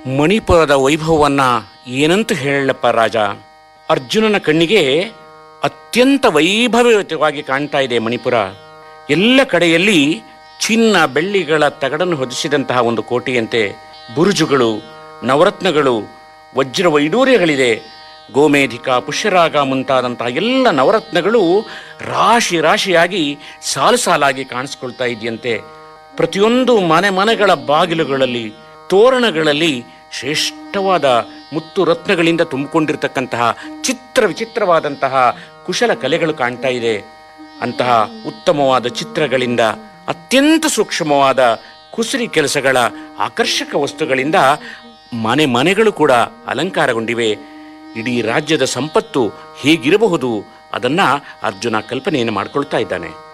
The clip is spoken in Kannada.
ಮಣಿಪುರದ ವೈಭವವನ್ನ ಏನಂತ ಹೇಳಪ್ಪ ರಾಜ ಅರ್ಜುನನ ಕಣ್ಣಿಗೆ ಅತ್ಯಂತ ವೈಭವಯುತವಾಗಿ ಕಾಣ್ತಾ ಇದೆ ಮಣಿಪುರ ಎಲ್ಲ ಕಡೆಯಲ್ಲಿ ಚಿನ್ನ ಬೆಳ್ಳಿಗಳ ತಗಡನ್ನು ಹೊದಿಸಿದಂತಹ ಒಂದು ಕೋಟೆಯಂತೆ ಬುರುಜುಗಳು ನವರತ್ನಗಳು ವಜ್ರ ವೈಡೂರ್ಯಗಳಿದೆ ಗೋಮೇಧಿಕ ಪುಷ್ಯರಾಗ ಮುಂತಾದಂತಹ ಎಲ್ಲ ನವರತ್ನಗಳು ರಾಶಿ ರಾಶಿಯಾಗಿ ಸಾಲು ಸಾಲಾಗಿ ಕಾಣಿಸ್ಕೊಳ್ತಾ ಇದೆಯಂತೆ ಪ್ರತಿಯೊಂದು ಮನೆ ಮನೆಗಳ ಬಾಗಿಲುಗಳಲ್ಲಿ ತೋರಣಗಳಲ್ಲಿ ಶ್ರೇಷ್ಠವಾದ ಮುತ್ತು ರತ್ನಗಳಿಂದ ತುಂಬಿಕೊಂಡಿರ್ತಕ್ಕಂತಹ ಚಿತ್ರ ವಿಚಿತ್ರವಾದಂತಹ ಕುಶಲ ಕಲೆಗಳು ಕಾಣ್ತಾ ಇದೆ ಅಂತಹ ಉತ್ತಮವಾದ ಚಿತ್ರಗಳಿಂದ ಅತ್ಯಂತ ಸೂಕ್ಷ್ಮವಾದ ಕುಸುರಿ ಕೆಲಸಗಳ ಆಕರ್ಷಕ ವಸ್ತುಗಳಿಂದ ಮನೆ ಮನೆಗಳು ಕೂಡ ಅಲಂಕಾರಗೊಂಡಿವೆ ಇಡೀ ರಾಜ್ಯದ ಸಂಪತ್ತು ಹೇಗಿರಬಹುದು ಅದನ್ನ ಅರ್ಜುನ ಕಲ್ಪನೆಯನ್ನು ಮಾಡ್ಕೊಳ್ತಾ ಇದ್ದಾನೆ